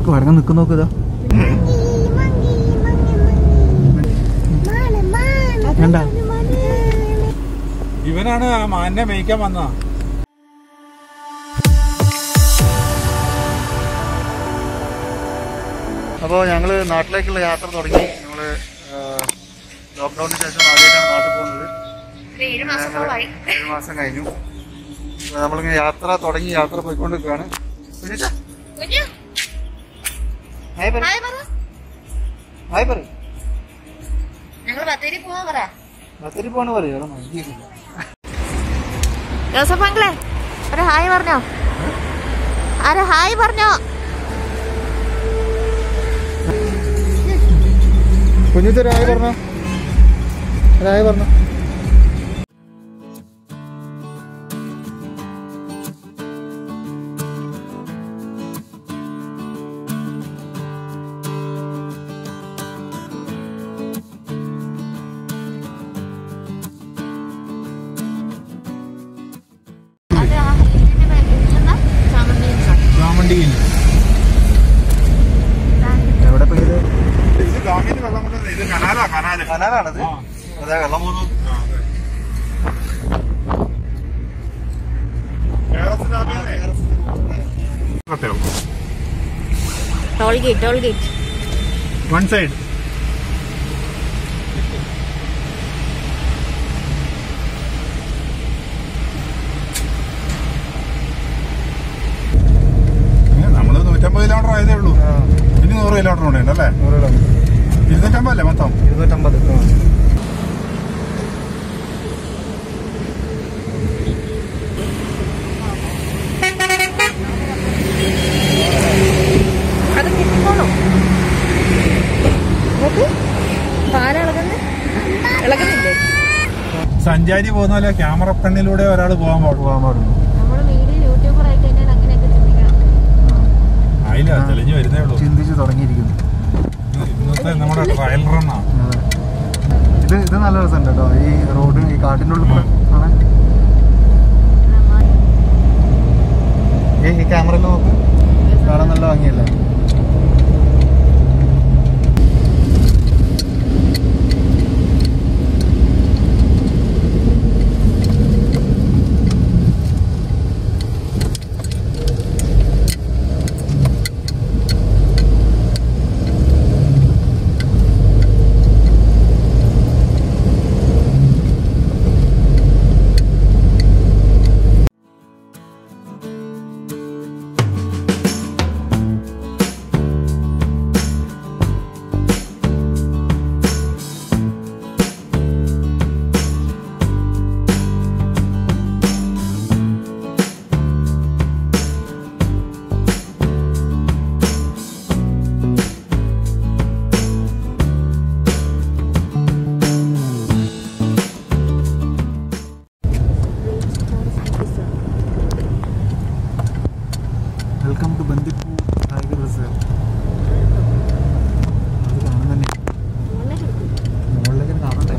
കുരങ്ങൻ നിൽക്കുന്ന നോക്ക് ഇതാ വേണ്ട ഇവനാണ് ആ മാനിനെ മേയ്ക്കാൻ വന്നതാ അപ്പോൾ ഞങ്ങൾ നാട്ടിലേക്കുള്ള യാത്ര തുടങ്ങി ഞങ്ങൾ ലോക്ക്ഡൗണിന് ശേഷം ആദ്യമായിട്ടാണ് നാട്ടിൽ പോകുന്നത് ഏഴ് മാസത്തോളായി ഏഴ് മാസം കഴിഞ്ഞു അപ്പോൾ നമ്മളിങ്ങനെ യാത്ര തുടങ്ങി യാത്ര പോയിക്കൊണ്ടിരിക്കുകയാണ് സുനിത, കുഞ്ഞു ഹായ് പറ ഹായ് പറ ഹായ് പറ ഞങ്ങൾ ബത്തേരി പോവാൻ പറ ബത്തേരി പോകണ പറയും വേറെ മതിയില്ല ജോസഫ് അങ്കിളെ ഒരു ഹായ് പറഞ്ഞോ ആരെ ഹായ് പറഞ്ഞോ കുഞ്ഞിത്ത് രായ പറഞ്ഞോ രായ പറഞ്ഞോ അത് ആ ഇതിന്റെ പേരെന്താ? ചാമണ്ടി ഇൻസാ. ചാമണ്ടിയിൽ എവിടെ പോയത് ഇത് ഡാമിന് വെള്ളം കൊണ്ട് ഇത് കനാലാ കനാല് കനാലാണത് ആ. അതെ വെള്ളം പോകുന്നു ആ, അതെ. കേരളത്തിൽ ഡാമിലെ പ്രത്യേകം toll gate toll gate one side നമ്മള് നൂറ്റമ്പത് കിലോമീറ്റർ ആയതേ ഉള്ളൂ ആ, ഇനി നൂറ് കിലോമീറ്റർ കൂടെ ഉണ്ട് അല്ലേ നൂറ് കിലോമീറ്റർ ഇരുന്നൂറ്റമ്പത് അല്ലേ മൊത്തം ഇരുന്നൂറ്റമ്പത് ആ. അത് കിട്ടിക്കോളൂ നോക്കൂ പാല ഇളകുന്നു ഇളകുന്നില്ലേ സഞ്ചാരി പോകുന്ന പോലെ ക്യാമറ പെണ്ണിലൂടെ ഒരാൾ പോകാൻ പാടുള്ളൂ പോകാൻ പാടുള്ളൂ നമ്മൾ വീഡിയോ യൂട്യൂബർ ആയി കഴിഞ്ഞാൽ അങ്ങനെയൊക്കെ ചിന്തിക്കണം ആയില്ല തെളിഞ്ഞു വരുന്നേ ഉള്ളൂ ചിന്തിച്ച് തുടങ്ങിയിരിക്കുന്നു ഇന്നത്തെ നമ്മുടെ ട്രയൽ റണ്ണാ അതെ. ഇത് ഇത് നല്ല രസമുണ്ട് കേട്ടോ ഈ റോഡ് ഈ കാട്ടിൻ്റെ ഉള്ളിൽ കൂടെ കാണാൻ ഈ ഈ ക്യാമറയിൽ നോക്ക് കാണാൻ നല്ല ഭംഗിയല്ലേ welcome to Bandipur tiger reserve അത് കാണാൻ തന്നെ മുകളിലേക്ക് കാണണ്ടേ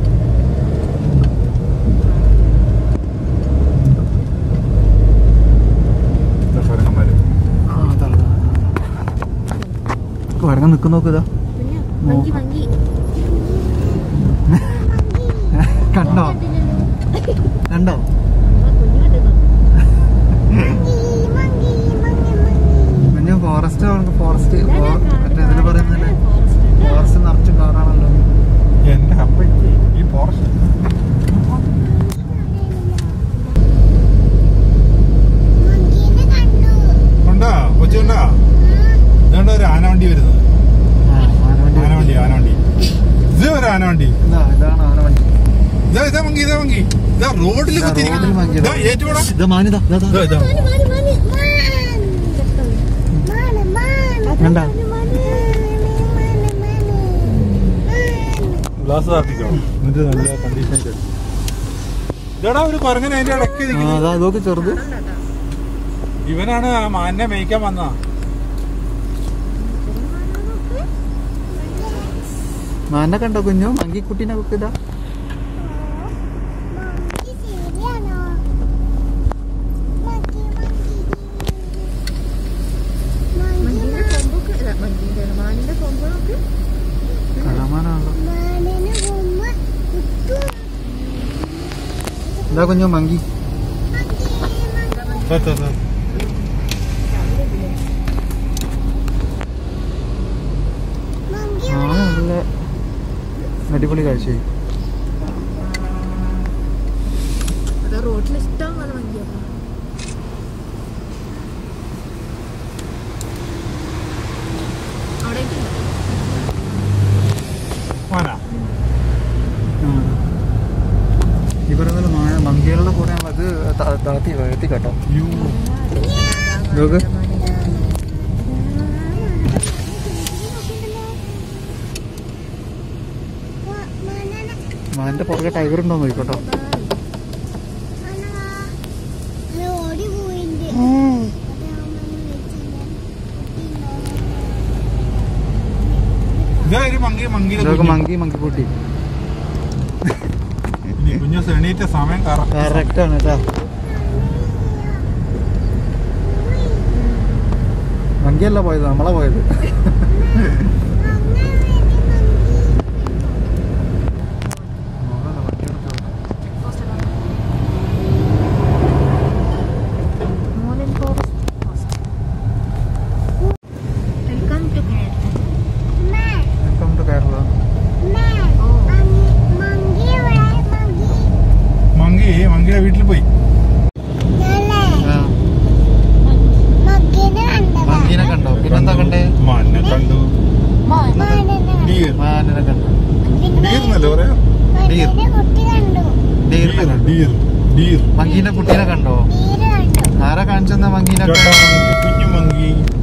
കുരങ്ങന്മാര് ആ അതാണ് കുരങ്ങൻ നിൽക്കുന്ന നോക്ക് ഇതാ ഭംഗി ഭംഗി കണ്ടോ കണ്ടോ കുഞ്ഞു കണ്ടിരുന്നു കുഞ്ഞു ഫോറസ്റ്റ് ഫോറസ്റ്റ് മറ്റേ ഇതിൽ പറയുന്നില്ലേ ഫോറസ്റ്റ് നിറച്ചും കാടാണല്ലോ എന്റെ അപ്പയ്ക്ക് ഈ പോർഷൻ ഉണ്ടോ കൊച്ചുണ്ടോ ഇതുകൊണ്ട് ഒരു ആനവണ്ടി വരുന്നത് ആ, ആനവണ്ടി. ആനവണ്ടി ആനവണ്ടി ഇത് ഒരു ആനവണ്ടി ഇതാ, ഇതാണ് ആനവണ്ടി ഇതാ ഇതാ മങ്കി ഇതാ മങ്കി ഇതാ റോഡിൽ ഇതാ, റോഡിൽ മങ്കിയതാ. കുത്തിരിക്കുന്നു ഏറ്റുകൂടാ ഇതാ മാനിതാ ഇതാ, ഇതാ. ഇതാ ഇതാ കണ്ട ഗ്ലാസ് താർത്തിക്കോ എന്നിട്ട് നല്ല കണ്ടീഷൻ ഇതാടാ ഒരു കുരങ്ങൻ അതിന്റെ ഇടയ്ക്ക് ആ, നിൽക്കുന്നത് അതാ ഇതൊക്കെ ചെറുത് ഇവനാണ് ആ മാനിനെ മേയ്ക്കാൻ വന്നതാ മാനെ കണ്ടോ കുഞ്ഞു മങ്കിക്കുട്ടീനെ ഒക്കെ ഇതാ മങ്കീനെ കൊമ്പൊക്കെ എന്താ കുഞ്ഞു മങ്കി ദാ, ദാ, ദാ. ആ നല്ല അടിപൊളി കാഴ്ചയായി റോഡിൽ ഇഷ്ടം പോലെ മങ്കിയാണ് അവിടേക്കില്ല മാന ഈ പറയുന്ന പോലെ മങ്കികളുടെ കൂടെ അത് ത- താത്തി എത്തി കേട്ടോ യു നോക്ക് മാന്റെ പുറകെ ടൈഗർ ഉണ്ടോ നോക്കിക്കോട്ടോ ഓടി പോയിണ്ട് ഇതാ ഒരു മങ്കി മങ്കിയുടെ ഇതൊക്കെ കുഞ്ഞ്. മങ്കി മങ്കി കൂട്ടി ഇനി കുഞ്ഞു എണീറ്റ സമയം കറക്റ്റ് കറക്റ്റ് ആണ് കേട്ടാ മങ്കിയല്ല പോയത് നമ്മളെ പോയത് welcome to Kerala welcome to Kerala monkey മങ്കിയുടെ വീട്ടിൽ പോയി മങ്കീനെ കണ്ടോ പിന്നെന്താ കണ്ടേ മാനിനെ കണ്ടു ഡീർ മാനിനെ കണ്ടു ഡീർ എന്നല്ലേ പറയാ ഡീറിനെ കണ്ടു ഡീർ ഡീർ മങ്കീന്റെ കുട്ടീനെ കണ്ടോ ആരാ കാണിച്ചെന്ന മങ്കീനെ ചേട്ടാ മങ്കി കുഞ്ഞു മങ്കി